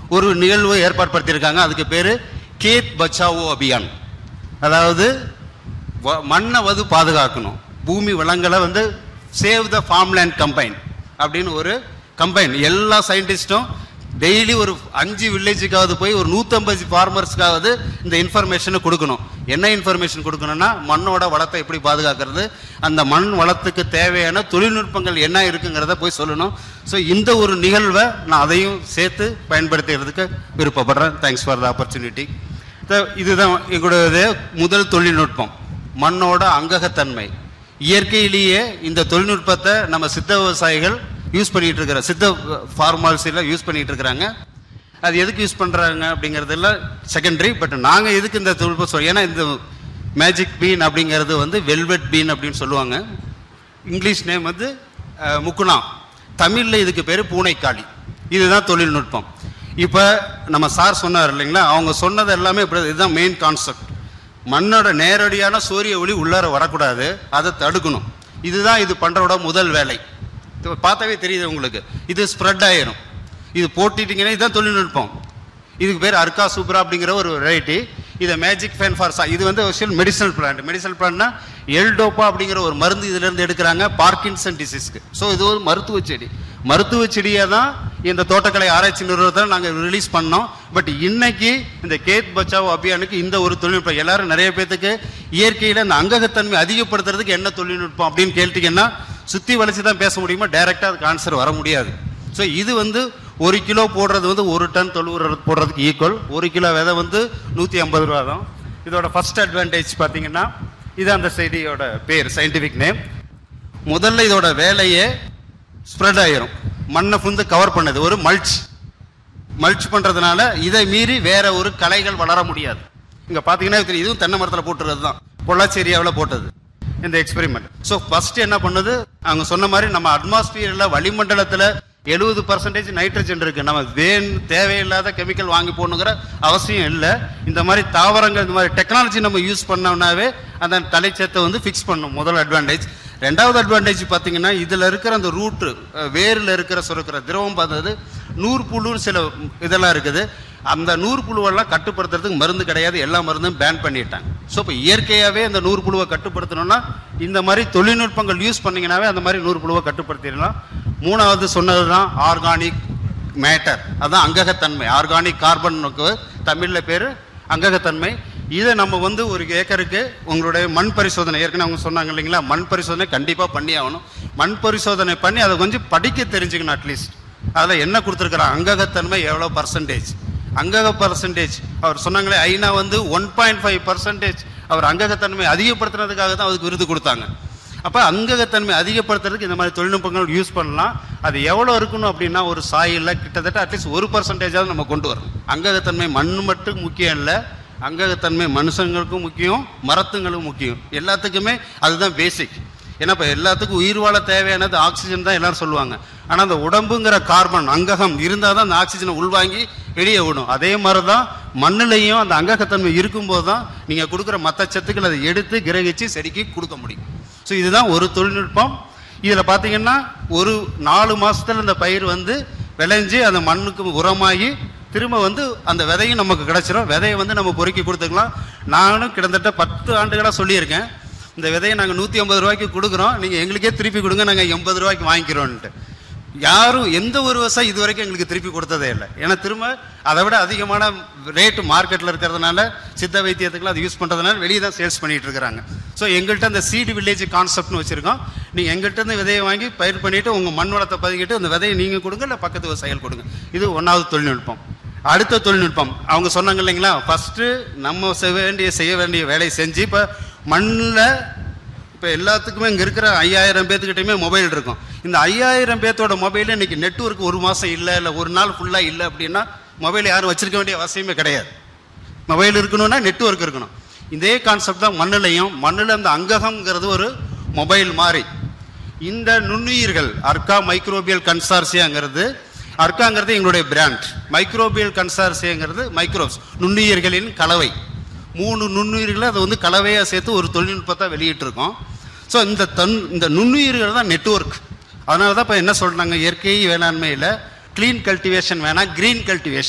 ஒரு நிகழ்வு ஏற்பாடு படுத்தியிருக்காங்க அதுக்கு பேரு கேத் பச்சாவோ அபியான் அதாவது வ- மண்ணை வந்து பாதுகாக்கணும் பூமி வளங்களை வந்து சேவ் த ஃபார்ம்லேண்ட் கம்பைன் அப்படின்னு ஒரு கம்பைன் எல்லா சயின்டிஸ்டும் டெய்லி ஒரு அஞ்சு வில்லேஜுக்காவது போய் ஒரு நூற்றம்பது ஃபார்மர்ஸ்க்காவது இந்த இன்ஃபர்மேஷனை கொடுக்கணும் என்ன இன்ஃபர்மேஷன் கொடுக்கணும்னா மண்ணோட வளத்தை எப்படி பாதுகாக்கிறது அந்த மண் வளத்துக்கு தேவையான தொழில்நுட்பங்கள் என்ன இருக்குங்கிறத போய் சொல்லணும் ஸோ இந்த ஒரு நிகழ்வை நான் அதையும் சேர்த்து பயன்படுத்துகிறதுக்கு விருப்பப்படுறேன் தேங்க்ஸ் ஃபார் த ஆப்பர்ச்சுனிட்டி இதுதான் எங்களுடைய முதல் தொழில்நுட்பம் மண்ணோட அங்ககத்தன்மை இயற்கையிலேயே இந்த தொழில்நுட்பத்தை நம்ம சித்த விவசாயிகள் யூஸ் பண்ணிட்டு இருக்கிற சித்த ஃபார்மால்ஸில் யூஸ் பண்ணிட்டு இருக்கிறாங்க அது எதுக்கு யூஸ் பண்றாங்க அப்படிங்கறதெல்லாம் செகண்டரி பட் நாங்க எதுக்கு இந்த தொழில்நுட்பம் சொல்றோம் ஏன்னா இந்த மேஜிக் பீன் அப்படிங்கிறது வந்து வெல்வெட் பீன் அப்படின்னு சொல்லுவாங்க இங்கிலீஷ் நேம் வந்து அஹ், முக்குனா தமிழ்ல இதுக்கு பேரு பூனைக்காளி இதுதான் தொழில்நுட்பம் இப்போ நம்ம சார் சொன்னார் இல்லைங்களா அவங்க சொன்னது எல்லாமே இப்படி இதுதான் மெயின் கான்செப்ட் மண்ணோட நேரடியான சூரிய ஒளி உள்ளார வரக்கூடாது அதை தடுக்கணும் இதுதான் இது பண்றோட முதல் வேலை இது பார்த்தாவே தெரியுது உங்களுக்கு இது ஸ்ப்ரெட் ஆயிரும் இது போட்டிட்டீங்கன்னா இதுதான் தொழில்நுட்பம் இதுக்கு பேர் அர்கா சூப்ரா அப்படிங்கிற ஒரு வெரைட்டி இதை மேஜிக் ஃபேன் ஃபார்சா இது வந்து மெடிசனல் பிளான்ட் மெடிசனல் பிளான்ட்னா எல்டோப்பா அப்படிங்கிற ஒரு மருந்து இதுல இருந்து எடுக்கிறாங்க பார்க்கின்சன் டிசீஸ்க்கு ஸோ இது ஒரு மருத்துவ செடி மருத்துவ செடியை தான் இந்த தோட்டக்கலை ஆராய்ச்சி நிறுவனத்தில் நாங்கள் ரிலீஸ் பண்ணோம் பட் இன்னைக்கு இந்த கேத் பச்சாவோ அபியானுக்கு இந்த ஒரு தொழில்நுட்பம் எல்லாரும் நிறைய பேத்துக்கு இயற்கையில் இந்த அங்ககத்தன்மை அதிகப்படுத்துறதுக்கு என்ன தொழில்நுட்பம் அப்படின்னு கேட்டீங்கன்னா சுத்தி வளைச்சு தான் பேச முடியுமா டைரக்டா அதுக்கு ஆன்சர் வர முடியாது ஸோ இது வந்து ஒரு கிலோ போடுறது வந்து ஒரு டன் தொழு உரம் போடுறதுக்கு ஈக்குவல் ஒரு கிலோ விதை வந்து நூற்றி ஐம்பது ரூபா தான் இதோட ஃபர்ஸ்ட் அட்வான்டேஜ் பார்த்தீங்கன்னா இது அந்த செடியோட பேர் சயின்டிஃபிக் நேம் முதல்ல இதோட வேலையே ஸ்ப்ரெட் ஆயிரும் மண்ணை ஃபுந்து கவர் பண்ணது ஒரு மல்ச் மல்ச் பண்றதுனால இதை மீறி வேற ஒரு கலைகள் வளர முடியாது இங்க பாத்தீங்கன்னா தெரியும், இதுவும் தென்னை மரத்துல போட்டுறது தான் பொள்ளாச்சி ஏரியாவில் போட்டது இந்த எக்ஸ்பெரிமெண்ட் ஸோ ஃபர்ஸ்ட் என்ன பண்ணுது அவங்க சொன்ன மாதிரி நம்ம அட்மாஸ்பியர்ல வளிமண்டலத்துல எழுபது பர்சன்டேஜ் நைட்ரஜன் இருக்கு நம்ம வேன் தேவையில்லாத கெமிக்கல் வாங்கி போடணுங்கிற அவசியம் இல்லை இந்த மாதிரி தாவரங்கள் இந்த மாதிரி டெக்னாலஜி நம்ம யூஸ் பண்ணோம்னாவே அந்த தலைச்சத்தை வந்து ஃபிக்ஸ் பண்ணும் முதல் அட்வான்டேஜ் ரெண்டாவது அட்வான்டேஜ் பார்த்தீங்கன்னா இதில் இருக்கிற அந்த ரூட்டு வேரில் இருக்கிற சுரக்கிற திரவம் பார்த்தது நூறு புழுன்னு சில இதெல்லாம் இருக்குது அந்த நூறு புழுவெல்லாம் கட்டுப்படுத்துறதுக்கு மருந்து கிடையாது எல்லா மருந்தும் பேன் பண்ணிட்டாங்க ஸோ இப்போ இயற்கையாகவே அந்த நூறு புழுவை கட்டுப்படுத்தணும்னா இந்த மாதிரி தொழில்நுட்பங்கள் யூஸ் பண்ணீங்கன்னாவே அந்த மாதிரி நூறு புழுவை கட்டுப்படுத்திடலாம் மூணாவது சொன்னது தான் ஆர்கானிக் மேட்டர் அதான் அங்ககத்தன்மை ஆர்கானிக் கார்பனுக்கு தமிழில் பேர் அங்ககத்தன்மை இதை நம்ம வந்து ஒரு ஏக்கருக்கு உங்களுடைய மண் பரிசோதனை ஏற்கனவே அவங்க சொன்னாங்க இல்லைங்களா மண் பரிசோதனை கண்டிப்பாக பண்ணி ஆகணும் மண் பரிசோதனை பண்ணி அதை கொஞ்சம் படிக்க தெரிஞ்சுக்கணும் அட்லீஸ்ட் அதில் என்ன கொடுத்துருக்குறாங்க அங்ககத்தன்மை எவ்வளோ பர்சன்டேஜ் அங்கக பர்சன்டேஜ் அவர் சொன்னாங்களே ஐநா வந்து ஒன் பாயிண்ட் ஃபைவ் பர்சன்டேஜ் அவர் அங்ககத்தன்மை அதிகப்படுத்துனதுக்காக தான் அதுக்கு விருது கொடுத்தாங்க அப்போ அங்ககத்தன்மை அதிகப்படுத்துறதுக்கு இந்த மாதிரி தொழில்நுட்பங்கள் யூஸ் பண்ணலாம் அது எவ்வளோ இருக்கணும் அப்படின்னா ஒரு சாயில் கிட்டத்தட்ட அட்லீஸ்ட் ஒரு பர்சன்டேஜாவது நம்ம கொண்டு வரணும் அங்ககத்தன்மை மண் மட்டும் முக்கியம் இல்லை அங்ககத்தன்மை மனுஷங்களுக்கும் முக்கியம் மரத்துங்களுக்கும் முக்கியம் எல்லாத்துக்குமே அதுதான் பேசிக் ஏன்னா இப்போ எல்லாத்துக்கும் உயிர் வாழ தேவையானது ஆக்சிஜன் தான் எல்லாரும் சொல்லுவாங்க ஆனால் அந்த உடம்புங்கிற கார்பன் அங்ககம் இருந்தால் தான் அந்த ஆக்சிஜனை உள்வாங்கி வெளியே விடும் அதே மாதிரி தான் மண்ணுலையும் அந்த அங்ககத்தன்மை இருக்கும்போது தான் நீங்கள் கொடுக்குற மற்ற சத்துக்கள் அதை எடுத்து கிரகிச்சு செடிக்கு கொடுக்க முடியும் ஸோ இதுதான் ஒரு தொழில்நுட்பம் இதில் பார்த்தீங்கன்னா ஒரு நாலு மாசத்துல இந்த பயிர் வந்து விளைஞ்சு அந்த மண்ணுக்கு உரமாகி திரும்ப வந்து அந்த விதையும் நமக்கு கிடைச்சிரும் விதையை வந்து நம்ம பொறுக்கி கொடுத்துக்கலாம் நானும் கிட்டத்தட்ட பத்து ஆண்டுகளாக சொல்லியிருக்கேன் இந்த விதையை நாங்கள் நூற்றி ஐம்பது ரூபாய்க்கு கொடுக்குறோம் நீங்கள் எங்களுக்கே திருப்பி கொடுங்க நாங்கள் எண்பது ரூபாய்க்கு வாங்கிக்கிறோன்ட்டு யாரும் எந்த ஒரு விவசாயி இது வரைக்கும் எங்களுக்கு திருப்பி கொடுத்ததே இல்லை ஏன்னா திரும்ப அதை விட அதிகமான ரேட்டு மார்க்கெட்டில் இருக்கிறதுனால சித்த வைத்தியத்துக்குலாம் அது யூஸ் பண்ணுறதுனால வெளியே தான் சேல்ஸ் பண்ணிட்டு இருக்கிறாங்க ஸோ எங்கள்கிட்ட அந்த சீடு வில்லேஜ் கான்செப்ட்னு வச்சுருக்கோம் நீங்கள் எங்கள்கிட்ட இருந்து விதையை வாங்கி பயிர் பண்ணிவிட்டு உங்கள் மண் வளத்தை பதிக்கிட்டு அந்த விதையை நீங்கள் கொடுங்க இல்லை பக்கத்து விவசாயிகள் கொடுங்க இது ஒன்றாவது தொழில்நுட்பம் அடுத்த தொழில்நுட்பம் அவங்க சொன்னாங்க இல்லைங்களா ஃபஸ்ட்டு நம்ம செய்ய வேண்டிய செய்ய வேண்டிய வேலையை செஞ்சு இப்போ மண்ணில் இப்போ எல்லாத்துக்குமே இங்கே இருக்கிற ஐயாயிரம் பேத்துக்கிட்டையுமே மொபைல் இருக்கும் இந்த ஐயாயிரம் பேர்த்தோட மொபைல் இன்னைக்கு நெட்வொர்க் ஒரு மாதம் இல்லை இல்லை ஒரு நாள் ஃபுல்லாக இல்லை அப்படின்னா மொபைல் யாரும் வச்சிருக்க வேண்டிய அவசியமே கிடையாது மொபைல் இருக்கணும்னா நெட்வொர்க் இருக்கணும் இதே கான்செப்ட் தான் மண்ணுலையும் மண்ணில் அந்த அங்ககம்ங்கிறது ஒரு மொபைல் மாதிரி இந்த நுண்ணுயிர்கள் அர்க்கா மைக்ரோபியல் கன்சார்சியாங்கிறது அர்க்காங்கிறது எங்களுடைய பிராண்ட் மைக்ரோபியல் கன்சார்சியாங்கிறது மைக்ரோப்ஸ் நுண்ணுயிர்களின் கலவை மூணு நுண்ணுயிர்களை அதை வந்து கலவையாக சேர்த்து ஒரு தொழில்நுட்பத்தை வெளியிட்டிருக்கோம் ஸோ இந்த தன் இந்த நுண்ணுயிர்கள் தான் நெட்வொர்க் அதனால தான் இப்போ என்ன சொல்றாங்க இயற்கை வேளாண்மையில் க்ளீன் கல்டிவேஷன் வேணாம் க்ரீன் கல்டிவேஷன்